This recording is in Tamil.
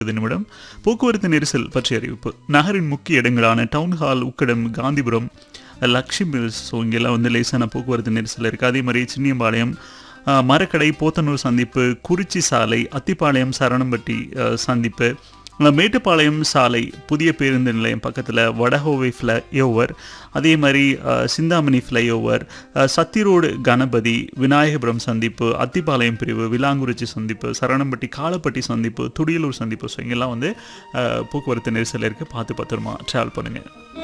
இது நிமிடம் போக்குவரத்து நெரிசல் பற்றிய அறிவிப்பு நகரின் முக்கிய இடங்களான town hall Ukkadam Gandhipuram Lakshmi mills so இங்கெல்லாம் வந்து லேசான போக்குவரத்து நெரிசல் இருக்குது அதே மாதிரி சின்னியம்பாளையம் ஆஹ், மரக்கடை போத்தனூர் சந்திப்பு குறிச்சி சாலை அத்திப்பாளையம் சரணம்பட்டி ஆஹ், சந்திப்பு ஆஹ், மேட்டுப்பாளையம் சாலை புதிய பேருந்து நிலையம் பக்கத்தில் வடஹோவை ஃப்ளைஓவர் அதே மாதிரி ஆஹ், சிந்தாமணி ஃப்ளைஓவர் ஆஹ், சத்தி ரோடு கணபதி விநாயகபுரம் சந்திப்பு அத்திப்பாளையம் பிரிவு விலாங்குறிச்சி சந்திப்பு சரணம்பட்டி காலப்பட்டி சந்திப்பு துடியலூர் சந்திப்பு ஸோ இங்கெல்லாம் வந்து ஆஹ், போக்குவரத்து நெரிசல் இருக்குது பார்த்து பத்திரமா ட்ராவல் பண்ணுங்கள்